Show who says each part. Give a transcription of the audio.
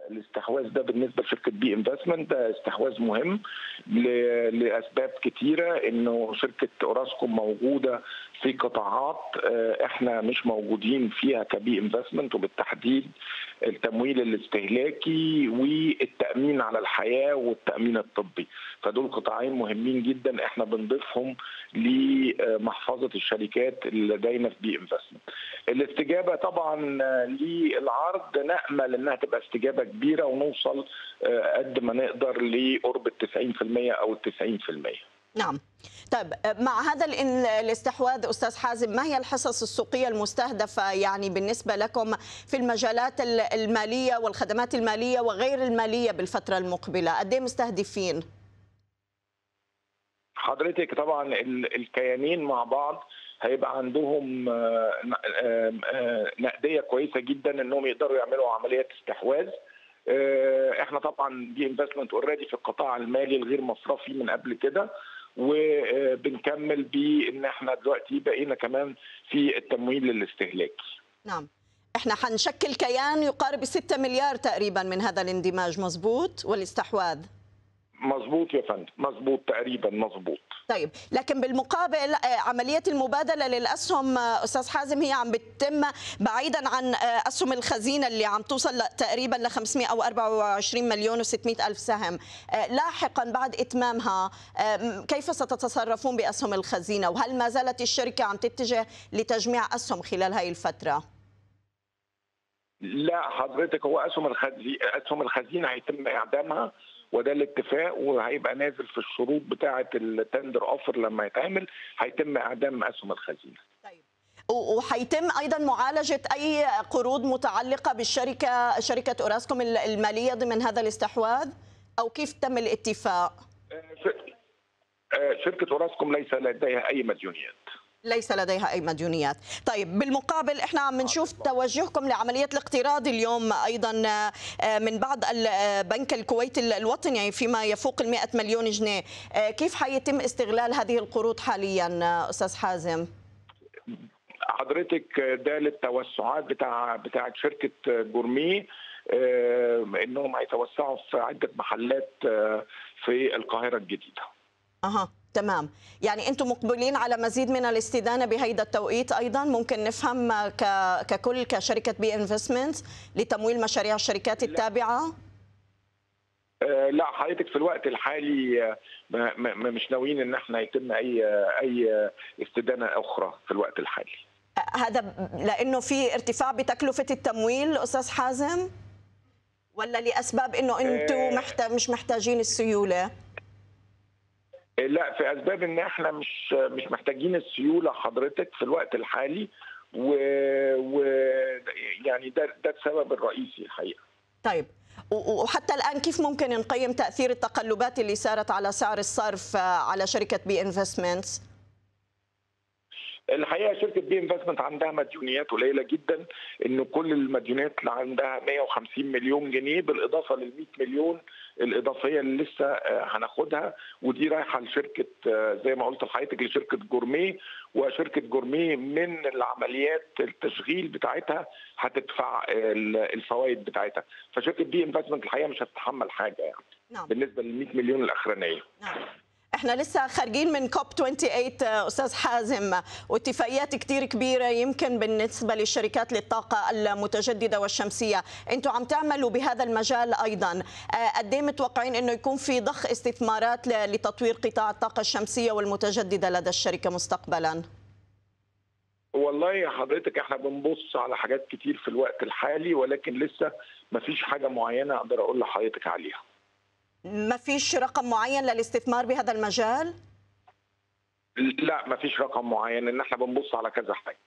Speaker 1: الاستحواذ ده بالنسبه لشركه بي انفستمنت ده استحواذ مهم ل- لاسباب كتيره انه شركه اوراسكوم موجوده في قطاعات آه، احنا مش موجودين فيها كبي انفستمنت وبالتحديد التمويل الاستهلاكي والتامين على الحياه والتامين الطبي فدول قطاعين مهمين جدا احنا بنضيفهم لمحفظه الشركات اللي داينه في بي انفستمنت الاستجابه طبعا آه، للعرض نامل انها تبقى استجابه كبيره ونوصل آه، قد ما نقدر لقرب ال 90% او ال 90%
Speaker 2: نعم طيب مع هذا الإن- الاستحواذ أستاذ حازم ما هي الحصص السوقية المستهدفة يعني بالنسبة لكم في المجالات ال- المالية والخدمات المالية وغير المالية بالفترة المقبلة قد إيه مستهدفين؟
Speaker 1: حضرتك طبعا ال- الكيانين مع بعض هيبقى عندهم آه، آه، آه، نقديه كويسه جدا انهم يقدروا يعملوا عمليات استحواذ آه، احنا طبعا دي انفستمنت اوريدي في القطاع المالي الغير مصرفي من قبل كده وبنكمل بان احنا دلوقتي بقينا كمان في التمويل الاستهلاكي
Speaker 2: نعم احنا حنشكل كيان يقارب 6 مليار تقريبا من هذا الاندماج مزبوط والاستحواذ
Speaker 1: مظبوط يا فندم مظبوط تقريبا مظبوط
Speaker 2: طيب لكن بالمقابل آه، عملية المبادلة للأسهم آه، أستاذ حازم هي عم بتتم بعيدا عن آه، أسهم الخزينة اللي عم توصل ل- تقريبا ل 524 مليون و600 ألف سهم آه، لاحقا بعد إتمامها آه، م- كيف ستتصرفون بأسهم الخزينة وهل ما زالت الشركة عم تتجه لتجميع أسهم خلال هاي الفترة؟
Speaker 1: لا حضرتك هو اسهم الخزي... اسهم الخزينه هيتم اعدامها وده الاتفاق وهيبقى نازل في الشروط بتاعه التندر اوفر لما يتعمل هيتم اعدام اسهم الخزينه
Speaker 2: طيب و- وحيتم ايضا معالجه اي قروض متعلقه بالشركه شركه اوراسكوم ال- الماليه ضمن هذا الاستحواذ او كيف تم الاتفاق؟
Speaker 1: آه، ش- آه، شركه اوراسكوم ليس لديها اي مديونيات
Speaker 2: ليس لديها اي مديونيات، طيب بالمقابل احنا عم نشوف توجهكم لعمليه الاقتراض اليوم ايضا آه، من بعض ال- آه، بنك الكويت ال- الوطني فيما يفوق ال 100 مليون جنيه، آه، كيف حيتم استغلال هذه القروض حاليا آه، استاذ حازم؟
Speaker 1: حضرتك ده للتوسعات بتاع بتاعه شركه جورميه آه، انهم هيتوسعوا في عده محلات آه، في القاهره الجديده
Speaker 2: اها تمام يعني انتم مقبلين على مزيد من الاستدانه بهيدا التوقيت ايضا ممكن نفهم ك... ككل كشركه بي انفستمنت لتمويل مشاريع الشركات التابعه
Speaker 1: آه، لا حضرتك في الوقت الحالي آه، ما- ما- ما- مش ناويين ان احنا يتم اي اي استدانه اخرى في الوقت الحالي
Speaker 2: أه، هذا ب- لانه في ارتفاع بتكلفه التمويل استاذ حازم ولا لاسباب انه انتم
Speaker 1: آه.
Speaker 2: محتاج مش محتاجين السيوله
Speaker 1: آه، لا في اسباب ان احنا مش مش محتاجين السيوله حضرتك في الوقت الحالي و, و يعني ده ده السبب الرئيسي الحقيقه
Speaker 2: طيب و- وحتى الان كيف ممكن نقيم تاثير التقلبات اللي صارت على سعر الصرف آه، على شركه بي انفستمنتس
Speaker 1: الحقيقه شركه بي انفستمنت عندها مديونيات قليله جدا انه كل المديونات اللي عندها 150 مليون جنيه بالاضافه لل 100 مليون الاضافيه اللي لسه آه، هناخدها ودي رايحه لشركه آه، زي ما قلت لحضرتك لشركه جورميه وشركه جورميه من العمليات التشغيل بتاعتها هتدفع ال- الفوائد بتاعتها فشركه بي انفستمنت الحقيقه مش هتتحمل حاجه يعني
Speaker 2: نعم
Speaker 1: بالنسبه لل 100 مليون الاخرانيه
Speaker 2: نعم احنا لسه خارجين من كوب 28 آه، استاذ حازم واتفاقيات كتير كبيره يمكن بالنسبه للشركات للطاقه المتجدده والشمسيه انتم عم تعملوا بهذا المجال ايضا آه، قد ايه متوقعين انه يكون في ضخ استثمارات ل- لتطوير قطاع الطاقه الشمسيه والمتجدده لدى الشركه مستقبلا
Speaker 1: والله يا حضرتك احنا بنبص على حاجات كتير في الوقت الحالي ولكن لسه ما فيش حاجه معينه اقدر اقول لحضرتك عليها
Speaker 2: ما فيش رقم معين للاستثمار بهذا المجال
Speaker 1: لا ما فيش رقم معين ان احنا بنبص على كذا حاجه